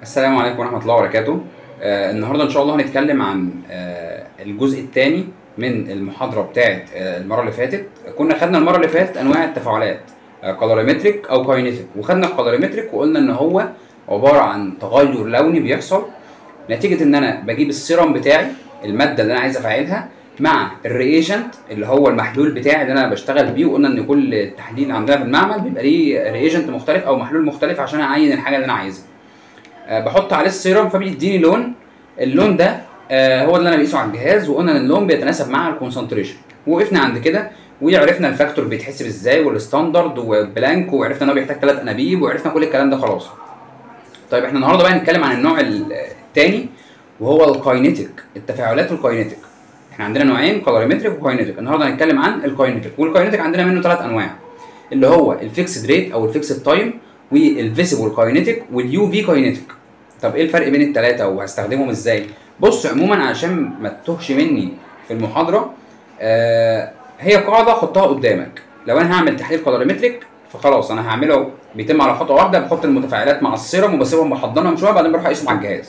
السلام عليكم ورحمة الله وبركاته آه النهاردة إن شاء الله هنتكلم عن آه الجزء الثاني من المحاضرة بتاعة آه المرة اللي فاتت كنا خدنا المرة اللي فاتت أنواع التفاعلات كالوريمتريك أو كاينيتيك وخدنا الكالوريمتريك وقلنا إن هو عبارة عن تغير لوني بيحصل نتيجة إن أنا بجيب السيرم بتاعي المادة اللي أنا عايز أفعلها مع الرياجنت اللي هو المحلول بتاعي اللي انا بشتغل بيه وقلنا ان كل تحليل عندنا في المعمل بيبقى ليه رياجنت مختلف او محلول مختلف عشان اعين الحاجه اللي انا عايزها أه بحط عليه السيرم فبيديني لون اللون ده أه هو اللي انا بقيسه على الجهاز وقلنا ان اللون بيتناسب مع الكونسنتريشن وقفنا عند كده وعرفنا الفاكتور بيتحسب ازاي والستاندرد وبلانك وعرفنا ان هو بيحتاج ثلاث انابيب وعرفنا كل الكلام ده خلاص طيب احنا النهارده بقى هنتكلم عن النوع الثاني وهو الكاينيتيك التفاعلات الكاينيتيك احنا عندنا نوعين كالوريمتريك وكاينيتيك النهارده هنتكلم عن الكاينيتيك والكاينيتيك عندنا منه ثلاث انواع اللي هو الفيكسد ريت او الفيكسد تايم والفيسيبل كاينيتيك واليو في كاينيتيك طب ايه الفرق بين الثلاثه وهستخدمهم ازاي بص عموما عشان ما تتوهش مني في المحاضره آه هي قاعده حطها قدامك لو انا هعمل تحليل كالوريمتريك فخلاص انا هعمله بيتم على خطوه واحده بحط المتفاعلات مع السيرم وبسيبهم بحضنهم شويه بعدين بروح اقيسهم على الجهاز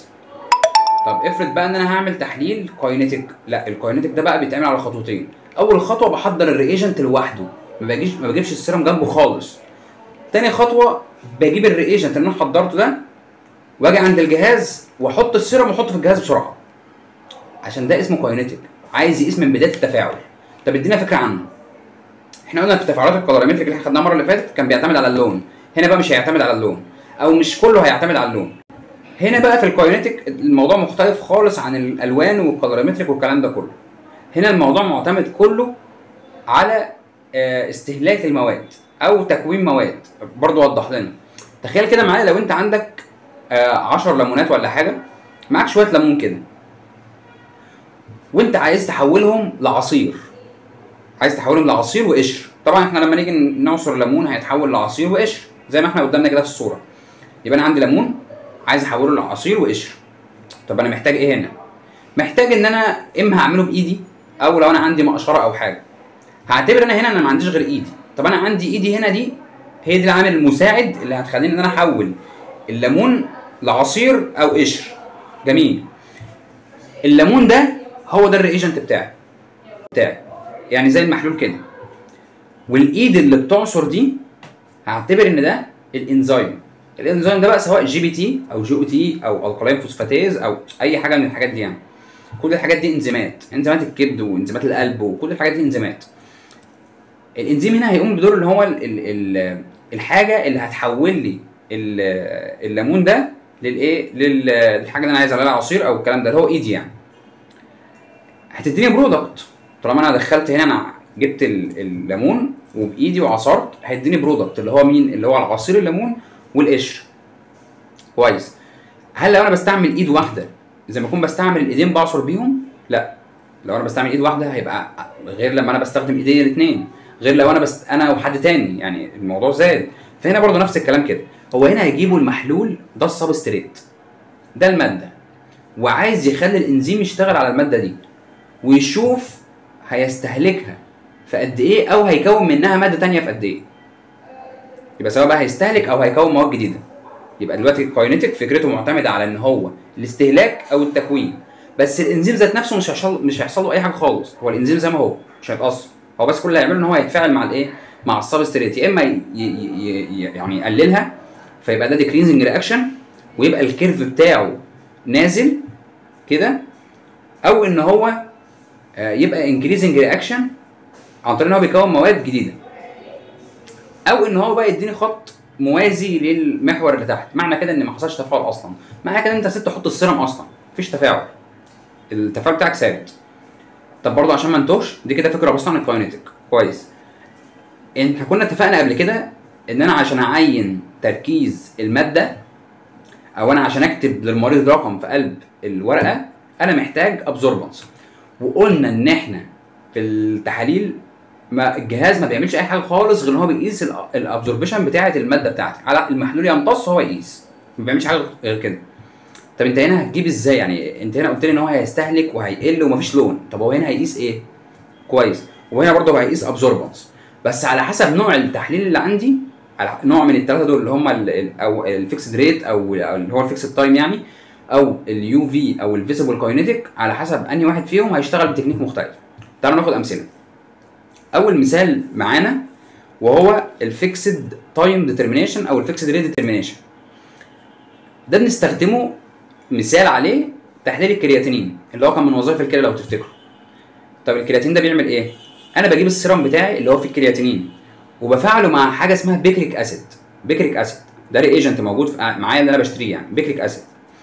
طب افرض بقى ان انا هعمل تحليل كاينيتيك لا الكاينيتيك ده بقى بيتعمل على خطوتين اول خطوه بحضر الرياجنت لوحده ما بجيش ما بجيبش السيرم جنبه خالص تاني خطوه بجيب الرياجنت اللي انا حضرته ده واجي عند الجهاز واحط السيرم واحطه في الجهاز بسرعه عشان ده اسمه كاينيتيك عايز يقيس من بدايه التفاعل طب ادينا فكره عنه احنا قلنا في تفاعلات الكالوريمتريك اللي احنا خدناها المره اللي فاتت كان بيعتمد على اللون هنا بقى مش هيعتمد على اللون او مش كله هيعتمد على اللون هنا بقى في الكاينيتيك الموضوع مختلف خالص عن الالوان والكالوريمتريك والكلام ده كله هنا الموضوع معتمد كله على استهلاك المواد او تكوين مواد برضو وضح لنا تخيل كده معايا لو انت عندك 10 ليمونات ولا حاجه معاك شويه ليمون كده وانت عايز تحولهم لعصير عايز تحولهم لعصير وقشر طبعا احنا لما نيجي نعصر ليمون هيتحول لعصير وقشر زي ما احنا قدامنا كده في الصوره يبقى انا عندي ليمون عايز احوله لعصير وقشر طب انا محتاج ايه هنا محتاج ان انا اما هعمله بايدي او لو انا عندي مقشره او حاجه هعتبر انا هنا انا ما عنديش غير ايدي طب انا عندي ايدي هنا دي هي دي العامل المساعد اللي هتخليني ان انا احول الليمون لعصير او قشر جميل الليمون ده هو ده الريجنت بتاعي بتاعي يعني زي المحلول كده والايد اللي بتعصر دي هعتبر ان ده الانزيم الانزيم ده بقى سواء جي بي تي او جي او تي او الكالين فوسفاتيز او اي حاجه من الحاجات دي يعني كل الحاجات دي انزيمات انزيمات الكبد وانزيمات القلب وكل الحاجات دي انزيمات الانزيم هنا هيقوم بدور اللي هو ال ال ال الحاجه اللي هتحول لي الليمون ده للايه للحاجه اللي انا عايز اعملها عصير او الكلام ده اللي هو ايدي يعني هتديني برودكت طالما انا دخلت هنا انا جبت الليمون وبايدي وعصرت هيديني برودكت اللي هو مين اللي هو العصير الليمون والقشر كويس هل لو انا بستعمل ايد واحده زي ما اكون بستعمل الايدين بعصر بيهم لا لو انا بستعمل ايد واحده هيبقى غير لما انا بستخدم ايديا الاثنين غير لو انا بس انا وحد تاني يعني الموضوع زاد فهنا برضو نفس الكلام كده هو هنا هيجيبوا المحلول ده السبستريت ده الماده وعايز يخلي الانزيم يشتغل على الماده دي ويشوف هيستهلكها في قد ايه او هيكون منها ماده تانية في قد ايه يبقى سواء بقى هيستهلك او هيكون مواد جديده يبقى دلوقتي الكاينيتيك فكرته معتمده على ان هو الاستهلاك او التكوين بس الانزيم ذات نفسه مش هيحصل مش هيحصل له اي حاجه خالص هو الانزيم زي ما هو مش هيتاثر هو بس كل اللي هيعمله ان هو هيتفاعل مع الايه مع السبستريت يا اما ي... ي... ي... يعني يقللها فيبقى ده ديكريزنج رياكشن ويبقى الكيرف بتاعه نازل كده او ان هو يبقى انكريزنج رياكشن عن طريق ان هو بيكون مواد جديده او ان هو بقى يديني خط موازي للمحور اللي تحت معنى كده ان ما حصلش تفاعل اصلا معنى كده انت سبت تحط السيرم اصلا مفيش تفاعل التفاعل بتاعك ثابت طب برضه عشان ما انتوش دي كده فكره بسيطه عن الكاينيتيك كويس احنا كنا اتفقنا قبل كده ان انا عشان اعين تركيز الماده او انا عشان اكتب للمريض رقم في قلب الورقه انا محتاج ابزوربنس وقلنا ان احنا في التحاليل ما الجهاز ما بيعملش اي حاجه خالص غير ان هو بيقيس الابزوربشن بتاعه الماده بتاعتي على المحلول يمتص هو يقيس ما بيعملش حاجه غير كده طب انت هنا هتجيب ازاي يعني انت هنا قلت لي ان هو هيستهلك وهيقل ومفيش لون طب هو هنا هيقيس ايه كويس وهنا برضه هيقيس ابزوربنس بس على حسب نوع التحليل اللي عندي على نوع من الثلاثه دول اللي هم ال- ال- او الفيكسد ريت او أو اللي هو الفيكسد تايم يعني او اليو في او الفيزيبل كاينيتيك على حسب انهي واحد فيهم هيشتغل بتكنيك مختلف تعالوا ناخد امثله اول مثال معانا وهو الفيكسد تايم ديترمينيشن او الفيكسد ريت ديترمينيشن ده بنستخدمه مثال عليه تحليل الكرياتينين اللي هو كان من وظائف الكلى لو تفتكروا طب الكرياتين ده بيعمل ايه انا بجيب السيرم بتاعي اللي هو فيه الكرياتينين وبفعله مع حاجه اسمها بيكريك اسيد بيكريك اسيد ده ريجنت موجود في- معايا اللي انا بشتريه يعني بيكريك اسيد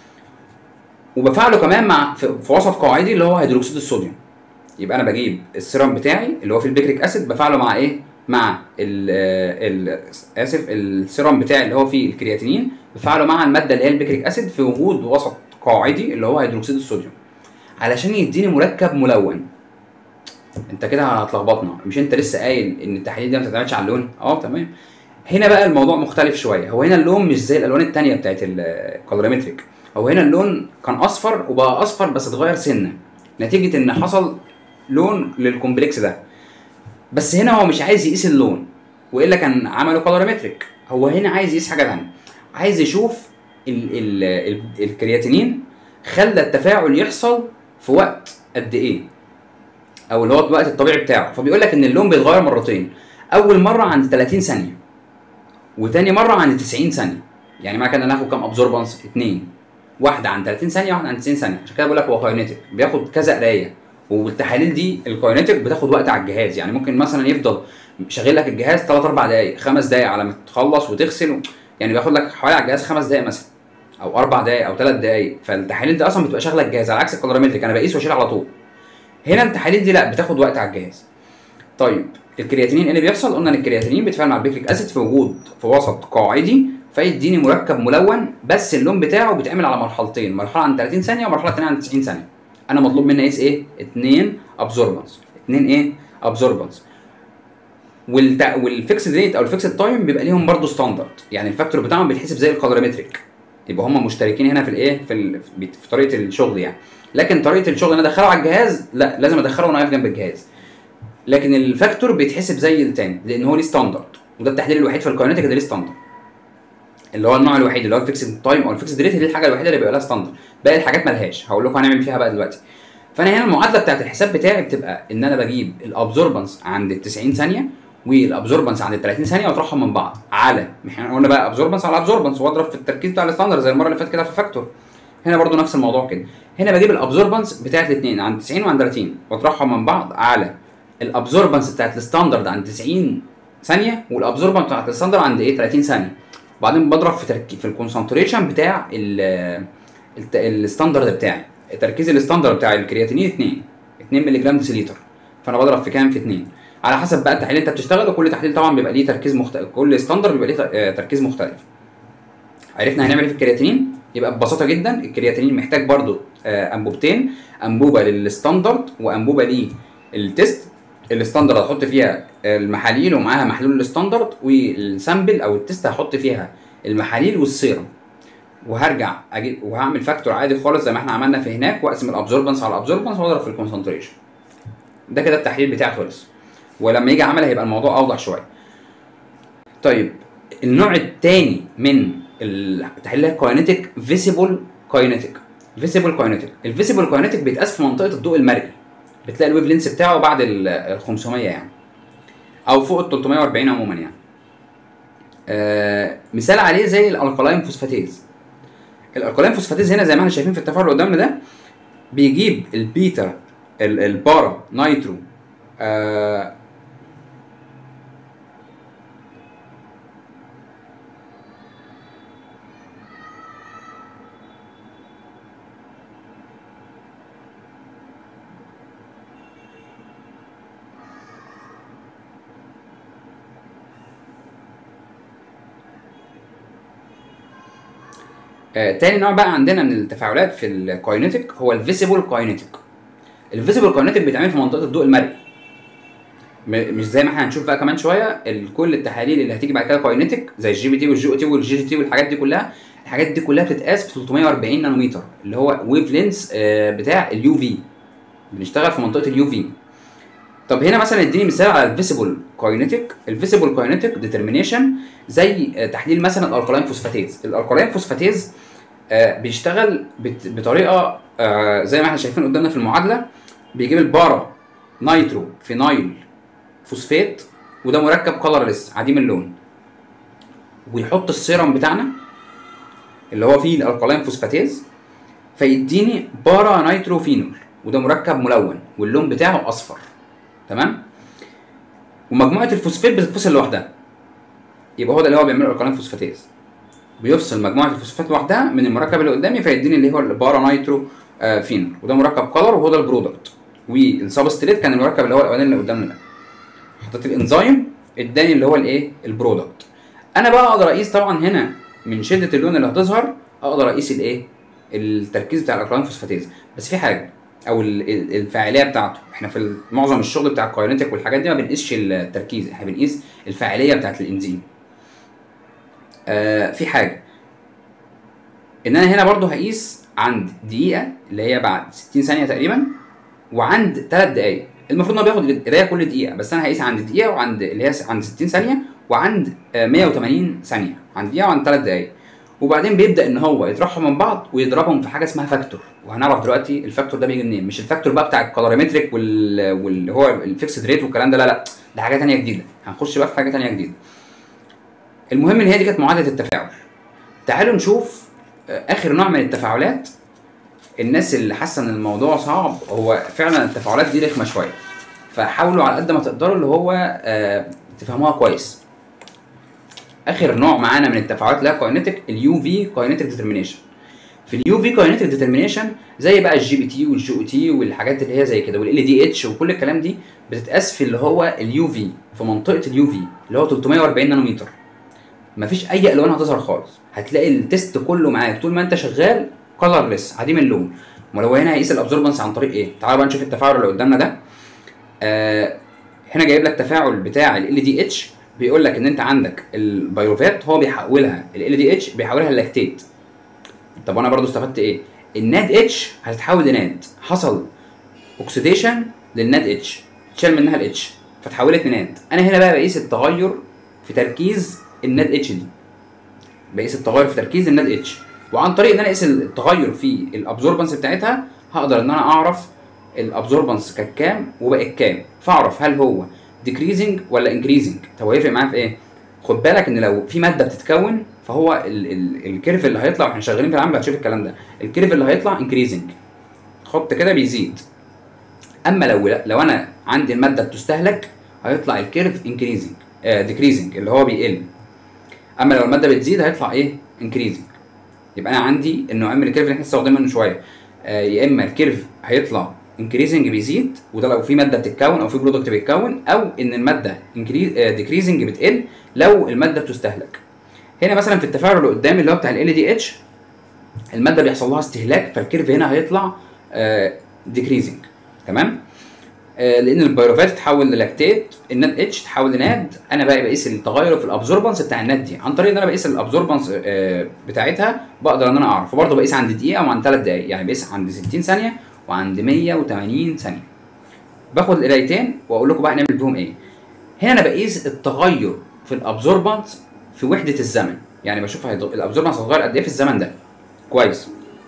وبفعله كمان مع في في وسط قاعدي اللي هو هيدروكسيد الصوديوم يبقى انا بجيب السيرم بتاعي اللي هو فيه البيكريك اسيد بفعله مع ايه مع ال ال اسف السيرم بتاعي اللي هو فيه الكرياتينين بفعله مع الماده اللي هي البيكريك اسيد في وجود وسط قاعدي اللي هو هيدروكسيد الصوديوم علشان يديني مركب ملون انت كده هتلخبطنا مش انت لسه قايل ان التحاليل دي ما بتعتمدش على اللون اه تمام هنا بقى الموضوع مختلف شويه هو هنا اللون مش زي الالوان التانية بتاعت الكالوريمتريك هو هنا اللون كان اصفر وبقى اصفر بس اتغير سنه نتيجه ان حصل لون للكومبلكس ده بس هنا هو مش عايز يقيس اللون والا كان عمله كالوريمتريك هو هنا عايز يقيس حاجه ثانيه عايز يشوف ال ال ال الكرياتينين خلى التفاعل يحصل في وقت قد ايه او اللي هو الوقت الطبيعي بتاعه فبيقول لك ان اللون بيتغير مرتين اول مره عند 30 ثانيه وتاني مره عند 90 ثانيه يعني معنى كده ناخد كام ابزوربانس اتنين واحده عند 30 ثانيه واحده عند 90 ثانيه عشان كده بقول لك هو كاينيتيك بياخد كذا قرايه والتحاليل دي الكاينيتيك بتاخد وقت على الجهاز يعني ممكن مثلا يفضل شغال لك الجهاز 3 4 دقائق 5 دقائق على ما تخلص وتغسل و... يعني بياخد لك حوالي على الجهاز 5 دقائق مثلا او 4 دقائق او 3 دقائق فالتحاليل دي اصلا بتبقى شغله الجهاز على عكس الكالوريمتريك انا بقيس واشيل على طول هنا التحاليل دي لا بتاخد وقت على الجهاز طيب الكرياتينين ايه اللي بيحصل قلنا ان الكرياتينين بيتفاعل مع البيكريك اسيد في وجود في وسط قاعدي فيديني مركب ملون بس اللون بتاعه بيتعمل على مرحلتين مرحله عند 30 ثانيه ومرحله ثانيه عند 90 ثانيه انا مطلوب مني اقيس ايه اتنين ابزوربنس اتنين ايه ابزوربنس والت... والفيكسد ريت او الفيكسد تايم بيبقى ليهم برضه ستاندرد يعني الفاكتور بتاعهم بيتحسب زي الكالوريمتريك يبقى هم مشتركين هنا في الايه في, ال... في طريقه الشغل يعني لكن طريقه الشغل ان انا ادخله على الجهاز لا لازم ادخله وانا واقف جنب الجهاز لكن الفاكتور بيتحسب زي التاني لان هو ليه ستاندرد وده التحليل الوحيد في الكاينتيك اللي ليه ستاندرد اللي هو النوع الوحيد اللي هو الفيكسد تايم او الفيكسد ريت دي الحاجه الوحيده اللي بيبقى لها ستاندرد باقي الحاجات ملهاش هقول لكم هنعمل فيها بقى دلوقتي فانا هنا المعادله بتاعت الحساب بتاعي بتبقى ان انا بجيب الابزوربنس عند ال 90 ثانيه والابزوربنس عند ال 30 ثانيه واطرحهم من بعض على احنا قلنا بقى ابزوربنس على ابزوربنس واضرب في التركيز بتاع الستاندرد زي المره اللي فاتت كده في فاكتور هنا برضو نفس الموضوع كده هنا بجيب الابزوربنس بتاعت الاثنين عند 90 وعند 30 واطرحهم من بعض على الابزوربنس بتاعت الستاندرد عند 90 ثانيه والابزوربنس بتاعت الستاندرد عند ايه 30 ثانيه وبعدين بضرب في تركي في الكونسنتريشن بتاع ال الستاندرد بتاعي تركيز الستاندرد بتاع الكرياتينين 2 2 مللي جرام ديسيليتر فانا بضرب في كام في 2 على حسب بقى التحليل اللي انت بتشتغله كل تحليل طبعا بيبقى ليه تركيز مختلف كل ستاندرد بيبقى ليه آه، تركيز مختلف عرفنا هنعمل ايه في الكرياتينين يبقى ببساطه جدا الكرياتينين محتاج برضو آه، انبوبتين انبوبه للستاندرد وانبوبه للتست الستاندرد هتحط فيها المحاليل ومعاها محلول الستاندرد والسامبل او التست هحط فيها المحاليل والسيرم وهرجع اجيب وهعمل فاكتور عادي خالص زي ما احنا عملنا في هناك واقسم الابزوربنس على الابزوربنس واضرب في الكونسنتريشن ده كده التحليل بتاعي خلص ولما يجي عمل هيبقى الموضوع اوضح شويه طيب النوع الثاني من التحليل الكاينيتيك فيسيبل كاينيتيك فيسيبل كاينيتيك الفيسيبل كاينيتيك بيتقاس في منطقه الضوء المرئي بتلاقي الويف لينس بتاعه بعد ال 500 يعني او فوق ال 340 عموما يعني آه مثال عليه زي الالكالاين فوسفاتيز الالكالاين فوسفاتيز هنا زي ما احنا شايفين في التفاعل اللي قدامنا ده بيجيب البيتا ال- البارا نايترو آه آه، تاني نوع بقى عندنا من التفاعلات في الكاينيتيك هو الفيسيبل كاينيتيك الفيسيبل كاينيتيك بيتعمل في منطقه الضوء المرئي م- مش زي ما احنا هنشوف بقى كمان شويه ال- كل التحاليل اللي هتيجي بعد كده كاينيتيك زي الجي بي تي والجي او تي والجي جي تي والحاجات دي كلها الحاجات دي كلها بتتقاس في 340 نانومتر اللي هو ويف لينس بتاع اليو في بنشتغل في منطقه اليو في طب هنا مثلا اديني مثال على الفيسيبل كاينيتيك الفيسيبل كاينيتيك ديترمينيشن زي آه، تحليل مثلا الالكالين فوسفاتيز الالكالين فوسفاتيز آه، بيشتغل بت- بطريقه آه، زي ما احنا شايفين قدامنا في المعادله بيجيب البارا نايترو فينايل فوسفات وده مركب كولرلس عديم اللون ويحط السيرم بتاعنا اللي هو فيه الالكالين فوسفاتيز فيديني بارا نايترو فينول وده مركب ملون واللون بتاعه اصفر تمام ومجموعه الفوسفات بتتفصل لوحدها يبقى هو ده اللي هو بيعمله الالكالين فوسفاتيز بيفصل مجموعه الفوسفات لوحدها من المركب اللي قدامي فيديني اللي هو البارا نايترو آه، فينول وده مركب كلر وهو ده البرودكت والسبستريت كان المركب اللي هو الاولاني اللي قدامنا ده حطيت الانزيم اداني اللي هو الايه البرودكت انا بقى اقدر اقيس طبعا هنا من شده اللون اللي هتظهر اقدر اقيس الايه التركيز بتاع الالكالين فوسفاتيز بس في حاجه او ال- ال- الفاعليه بتاعته احنا في ال- معظم الشغل بتاع الكاينتيك والحاجات دي ما بنقيسش التركيز احنا بنقيس الفاعليه بتاعت الانزيم آه في حاجه ان انا هنا برضو هقيس عند دقيقه اللي هي بعد 60 ثانيه تقريبا وعند 3 دقائق المفروض ان هو بياخد قرايه كل دقيقه بس انا هقيس عند دقيقه وعند اللي هي عند 60 ثانيه وعند آه، 180 ثانيه عند دقيقه وعند 3 دقائق وبعدين بيبدا ان هو يطرحهم من بعض ويضربهم في حاجه اسمها فاكتور وهنعرف دلوقتي الفاكتور ده بيجي منين مش الفاكتور بقى بتاع الكالوريمتريك وال... واللي هو الفيكسد ريت والكلام ده لا لا ده حاجه ثانيه جديده هنخش بقى في حاجه ثانيه جديده المهم ان هي دي كانت معادله التفاعل تعالوا نشوف آه، اخر نوع من التفاعلات الناس اللي حاسه ان الموضوع صعب هو فعلا التفاعلات دي رخمه شويه فحاولوا على قد ما تقدروا اللي هو آه تفهموها كويس اخر نوع معانا من التفاعلات اللي هي كاينيتيك اليو في كاينيتيك ديترمينيشن في اليو في كاينيتيك ديترمينيشن زي بقى الجي بي تي والجي او تي والحاجات اللي هي زي كده والال دي اتش وكل الكلام دي بتتقاس في اللي هو اليو في في منطقه اليو في اللي هو 340 نانومتر مفيش اي الوان هتظهر خالص هتلاقي التيست كله معاك طول ما انت شغال كلرلس عديم اللون ولو هنا هيقيس الابزوربنس عن طريق ايه تعالوا بقى نشوف التفاعل اللي قدامنا ده آه هنا جايب لك تفاعل بتاع ال دي اتش بيقول لك ان انت عندك البيروفات هو بيحولها ال دي اتش بيحولها للاكتيت طب انا برضو استفدت ايه الناد اتش هتتحول لناد حصل اوكسيديشن للناد اتش اتشال منها الاتش فتحولت لناد انا هنا بقى بقيس التغير في تركيز الناد اتش دي بقيس التغير في تركيز الناد اتش وعن طريق ان انا اقيس التغير في الابزوربنس بتاعتها هقدر ان انا اعرف الابزوربنس كانت كام وبقت كام فاعرف هل هو ديكريزنج ولا انكريزنج طب هو هيفرق معايا في ايه خد بالك ان لو في ماده بتتكون فهو ال ال الكيرف اللي هيطلع واحنا شغالين في العمل هتشوف الكلام ده الكيرف اللي هيطلع انكريزنج خط كده بيزيد اما لو لو انا عندي الماده بتستهلك هيطلع الكيرف انكريزنج ديكريزنج اللي هو بيقل اما لو الماده بتزيد هيطلع ايه انكريزنج يبقى انا عندي النوعين من الكيرف اللي احنا لسه واخدين منه شويه آه يا اما الكيرف هيطلع انكريزنج بيزيد وده لو في ماده بتتكون او في برودكت بيتكون او ان الماده ديكريزنج بتقل لو الماده بتستهلك هنا مثلا في التفاعل اللي قدامي اللي هو بتاع ال دي اتش الماده بيحصل لها استهلاك فالكيرف هنا هيطلع ديكريزنج تمام آه لان البيروفات تتحول للاكتيت الناد اتش تتحول لناد انا بقى بقيس التغير في الابزوربنس بتاع الناد دي عن طريق ان انا بقيس الابزوربنس آه بتاعتها بقدر ان انا اعرف وبرضه بقيس عند دقيقه وعند 3 دقائق يعني بقيس عند 60 ثانيه وعند 180 ثانيه باخد القرايتين واقول لكم بقى نعمل بيهم ايه هنا انا بقيس التغير في الابزوربنس في وحده الزمن يعني بشوف الابزوربنس هتغير قد ايه في الزمن ده كويس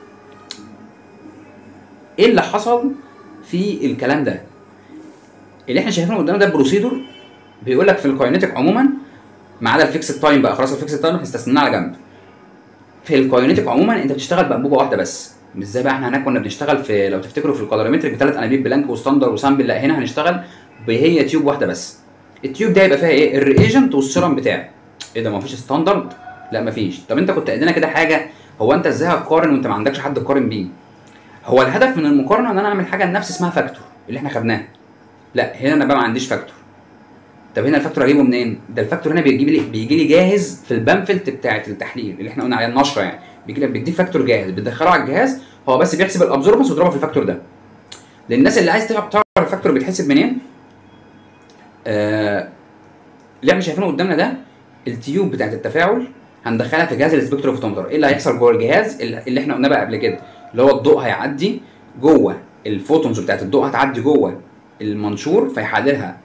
ايه اللي حصل في الكلام ده اللي احنا شايفينه قدامنا ده بروسيدور بيقول لك في الكاينيتيك عموما ما عدا الفيكسد تايم بقى خلاص الفيكسد تايم احنا استثنيناه على جنب في الكاينيتيك عموما انت بتشتغل بانبوبه واحده بس مش زي بقى احنا هناك كنا بنشتغل في لو تفتكروا في الكالوريمتريك بثلاث انابيب بلانك وستاندر وسامبل لا هنا هنشتغل بهي تيوب واحده بس التيوب ده هيبقى فيها ايه الريجنت والسيرم بتاعي ايه ده ما فيش ستاندرد لا ما فيش طب انت كنت ادينا كده حاجه هو انت ازاي هتقارن وانت ما عندكش حد تقارن بيه هو الهدف من المقارنه ان انا اعمل حاجه لنفسي اسمها فاكتور اللي احنا خدناها لا هنا انا بقى ما عنديش فاكتور طب هنا الفاكتور اجيبه منين ده الفاكتور هنا بيجي لي بيجي لي جاهز في البامفلت بتاعه التحليل اللي احنا قلنا عليها النشره يعني بيجي لك بيديك فاكتور جاهز بتدخله على الجهاز هو بس بيحسب الابزوربنس ويضربه في الفاكتور ده للناس اللي عايز تعرف الفاكتور بيتحسب منين آه اللي احنا شايفينه قدامنا ده التيوب بتاعت التفاعل هندخلها في جهاز السبكتروفوتومتر ايه اللي هيحصل جوه الجهاز اللي احنا قلنا بقى قبل كده اللي هو الضوء هيعدي جوه الفوتونز بتاعت الضوء هتعدي جوه المنشور فيحللها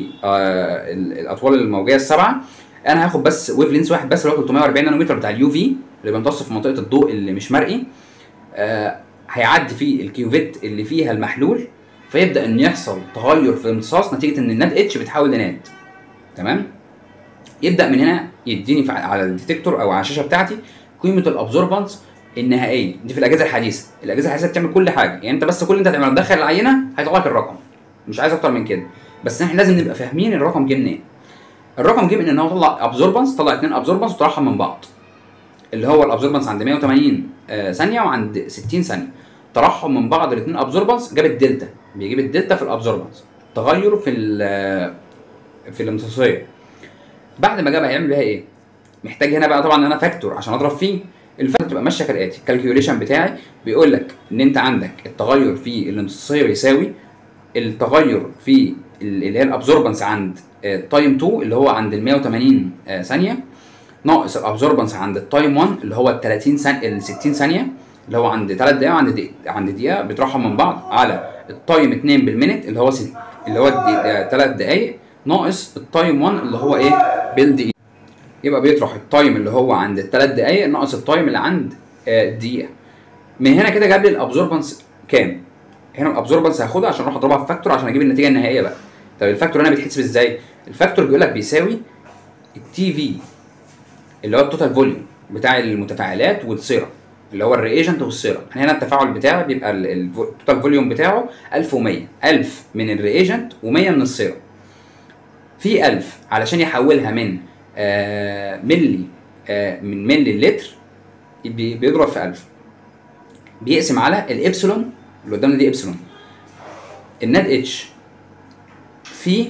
للاطوال الموجيه السبعه انا هاخد بس ويف لينس واحد بس اللي هو 340 نانومتر بتاع اليو في اللي بيمتص في منطقه الضوء اللي مش مرئي آه هيعدي فيه الكيوفيت اللي فيها المحلول فيبدا ان يحصل تغير في الامتصاص نتيجه ان الناد اتش بتحول لناد تمام يبدا من هنا يديني في- على الديتكتور او على الشاشه بتاعتي قيمه الابزوربانس النهائيه دي في الاجهزه الحديثه الاجهزه الحديثه بتعمل كل حاجه يعني انت بس كل اللي انت هتعمله تدخل العينه هيطلع لك الرقم مش عايز اكتر من كده بس احنا لازم نبقى فاهمين الرقم جه منين الرقم جه من ان هو طلع ابزوربانس طلع اثنين ابزوربانس وطرحهم من بعض اللي هو الابزوربانس عند 180 آه، ثانيه وعند 60 ثانيه طرحهم من بعض الاثنين ابزوربانس جاب الدلتا بيجيب الدلتا في الابزوربانس تغير في ال- في الامتصاصيه بعد ما جابها هيعمل بيها ايه؟ محتاج هنا بقى طبعا ان انا فاكتور عشان اضرب فيه الفاكتور تبقى ماشيه كالاتي الكالكيوليشن بتاعي بيقول لك ان انت عندك التغير في الامتصاصيه بيساوي التغير في ال- اللي هي الابزوربنس عند تايم 2 اللي هو عند ال 180 آه، ثانيه ناقص الابزوربنس عند التايم 1 اللي هو ال 30 ثانيه ال 60 ثانيه اللي هو عند 3 دقائق وعند دقيقة عند دقيقه بيطرحهم من بعض على التايم 2 بالمينت اللي هو ست اللي هو 3 دقائق ناقص التايم 1 اللي هو ايه بالدقيقه يبقى بيطرح التايم اللي هو عند الثلاث دقائق ناقص التايم اللي عند آه، الدقيقه من هنا كده جاب لي الابزوربنس كام هنا الابزوربنس هاخدها عشان اروح اضربها في فاكتور عشان اجيب النتيجه النهائيه بقى طب الفاكتور هنا بيتحسب ازاي الفاكتور بيقول لك بيساوي التي في اللي هو التوتال فوليوم بتاع المتفاعلات والسيرم اللي هو الرياجنت والسيرم هنا التفاعل بتاعي بيبقى ال- ال- التوتال فوليوم بتاعه 1100 1000 من الرياجنت و100 من السيرم في 1000 علشان يحولها من آه ملي آه من ملي لتر بي- بيضرب في 1000 بيقسم على الابسلون اللي قدامنا دي ابسلون الناد اتش في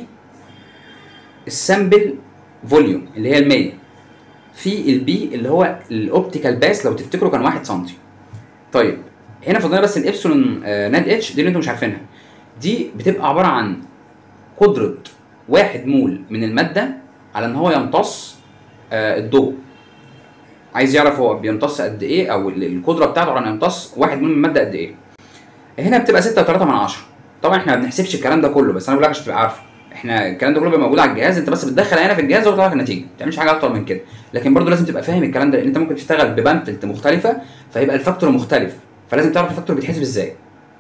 السامبل فوليوم اللي هي ال 100 في البي اللي هو الاوبتيكال باس لو تفتكروا كان 1 سم طيب هنا فاضل لنا بس الابسلون آه، ناد اتش دي اللي انتم مش عارفينها دي بتبقى عباره عن قدره واحد مول من الماده على ان هو يمتص آه، الضوء عايز يعرف هو بيمتص قد ايه او ال- القدره بتاعته على انه يمتص واحد مول من الماده قد ايه هنا بتبقى 6.3 من 10 طبعا احنا ما بنحسبش الكلام ده كله بس انا بقول لك عشان تبقى عارف احنا الكلام ده كله بيبقى موجود على الجهاز انت بس بتدخل عينه في الجهاز وتطلع لك النتيجه ما تعملش حاجه اكتر من كده لكن برضه لازم تبقى فاهم الكلام ده لان انت ممكن تشتغل ببامفلت مختلفه فيبقى الفاكتور مختلف فلازم تعرف الفاكتور بيتحسب ازاي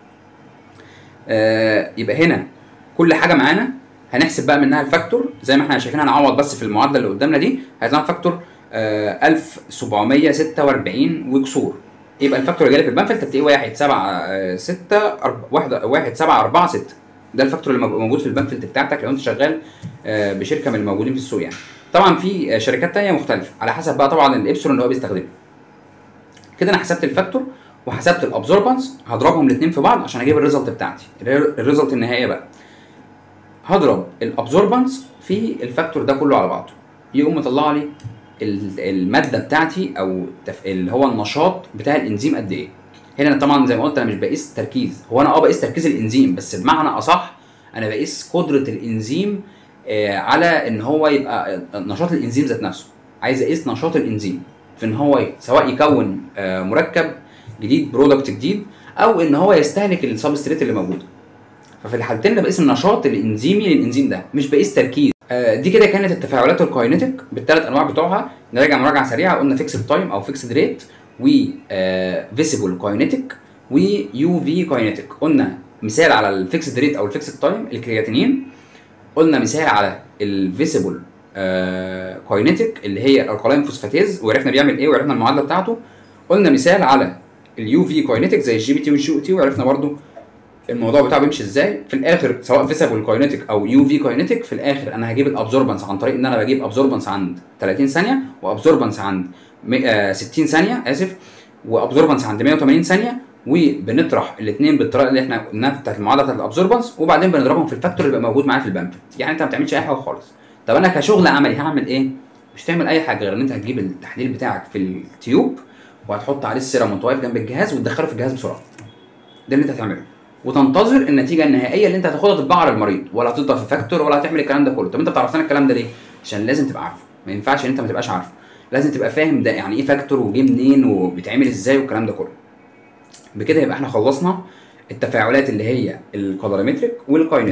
آه يبقى هنا كل حاجه معانا هنحسب بقى منها الفاكتور زي ما احنا شايفين هنعوض بس في المعادله اللي قدامنا دي هيطلع فاكتور آه 1746 وكسور يبقى الفاكتور اللي جالي في البامفلت هتلاقيه 1 7 6 1 1 7 4 6 ده الفاكتور اللي موجود في البامفلت بتاعتك لو انت شغال آه، بشركه من الموجودين في السوق يعني طبعا في آه، شركات تانية مختلفه على حسب بقى طبعا الابسلون اللي هو بيستخدمه كده انا حسبت الفاكتور وحسبت الابزوربانس هضربهم الاثنين في بعض عشان اجيب الريزلت بتاعتي الري- الريزلت النهائيه بقى هضرب الابزوربانس في الفاكتور ده كله على بعضه يقوم مطلع لي ال- الماده بتاعتي او التف- اللي هو النشاط بتاع الانزيم قد ايه هنا أنا طبعا زي ما قلت انا مش بقيس تركيز هو انا اه بقيس تركيز الانزيم بس بمعنى اصح انا بقيس قدره الانزيم آه، على ان هو يبقى آه، نشاط الانزيم ذات نفسه عايز اقيس نشاط الانزيم في ان هو ي- سواء يكون آه، مركب جديد برودكت جديد او ان هو يستهلك السبستريت اللي موجوده ففي الحالتين انا بقيس النشاط الانزيمي للانزيم ده مش بقيس تركيز آه، دي كده كانت التفاعلات الكاينيتيك بالثلاث انواع بتوعها نراجع مراجعه سريعه قلنا فيكسد تايم او فيكسد ريت و فيسيبل كاينيتيك ويو في كاينيتيك قلنا مثال على الفيكسد ريت او الفيكسد تايم الكرياتينين قلنا مثال على الفيسيبل كاينيتيك اللي هي الالكالاين فوسفاتيز وعرفنا بيعمل ايه وعرفنا المعادله بتاعته قلنا مثال على اليو في كاينيتيك زي الجي بي تي والجي او تي وعرفنا برضو الموضوع بتاعه بيمشي ازاي في الاخر سواء فيسيبل كاينيتيك او يو في كاينيتيك في الاخر انا هجيب الابزوربنس عن طريق ان انا بجيب ابزوربنس عند 30 ثانيه وابزوربنس عند مي- آه، 60 ثانيه اسف وابزوربنس عند 180 ثانيه وبنطرح الاثنين بالطريقه اللي احنا قلناها بتاعت المعادله بتاعت الابزوربنس وبعدين بنضربهم في الفاكتور اللي بيبقى موجود معايا في البامفلت يعني انت ما بتعملش اي حاجه خالص طب انا كشغل عملي هعمل ايه مش تعمل اي حاجه غير ان انت هتجيب التحليل بتاعك في التيوب وهتحط عليه السيرم وانت واقف جنب الجهاز وتدخله في الجهاز بسرعه ده اللي انت هتعمله وتنتظر النتيجه النهائيه اللي انت هتاخدها تطبعها على المريض ولا هتضرب في فاكتور ولا هتعمل الكلام ده كله طب انت بتعرف لنا الكلام ده ليه عشان لازم تبقى عارفه ما ينفعش ان انت ما تبقاش عارفه لازم تبقى فاهم ده يعني ايه فاكتور وجه منين وبيتعمل ازاي والكلام ده كله بكده يبقى احنا خلصنا التفاعلات اللي هي الكالوريمتريك والكاينيتيك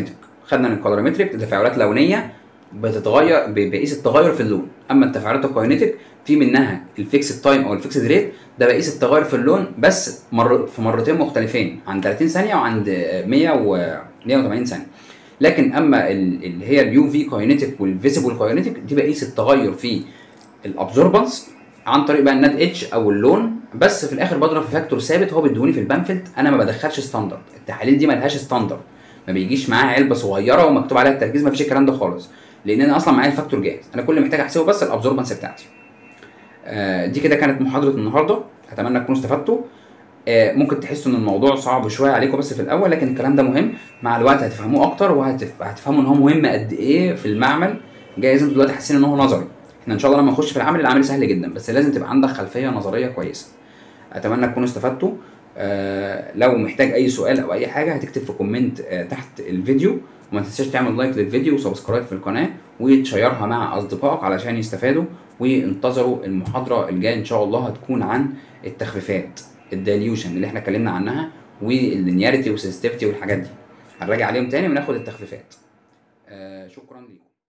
خدنا ان الكالوريمتريك تفاعلات لونيه بتتغير ب- بقيس التغير في اللون اما التفاعلات الكاينيتيك في منها الفيكسد تايم او الفيكسد ريت ده بقيس التغير في اللون بس مر في مرتين مختلفين عند 30 ثانيه وعند 100 و 180 ثانيه لكن اما ال- اللي هي اليو في كاينيتيك والفيزيبل كاينيتيك دي بقيس التغير في الابزوربنس عن طريق بقى النات اتش او اللون بس في الاخر بضرب في فاكتور ثابت هو بيدوني في البامفلت انا ما بدخلش ستاندرد التحاليل دي ملهاش ستاندرد ما بيجيش معاها علبه صغيره ومكتوب عليها التركيز ما فيش الكلام ده خالص لان انا اصلا معايا الفاكتور جاهز انا كل اللي محتاج احسبه بس الابزوربنس بتاعتي آه، دي كده كانت محاضره النهارده اتمنى تكونوا استفدتوا آه، ممكن تحسوا ان الموضوع صعب شويه عليكم بس في الاول لكن الكلام ده مهم مع الوقت هتفهموه اكتر وهتفهموا ان هو مهم قد ايه في المعمل جايز انتوا دلوقتي حاسين ان هو نظري احنا ان شاء الله لما نخش في العمل العمل سهل جدا بس لازم تبقى عندك خلفيه نظريه كويسه اتمنى تكونوا استفدتوا آه لو محتاج اي سؤال او اي حاجه هتكتب في كومنت آه تحت الفيديو وما تنساش تعمل لايك للفيديو وسبسكرايب في القناه وتشيرها مع اصدقائك علشان يستفادوا وانتظروا المحاضره الجايه ان شاء الله هتكون عن التخفيفات الداليوشن اللي احنا اتكلمنا عنها واللينياريتي والسنسيتيفيتي والحاجات دي هنراجع عليهم تاني وناخد التخفيفات آه شكرا لكم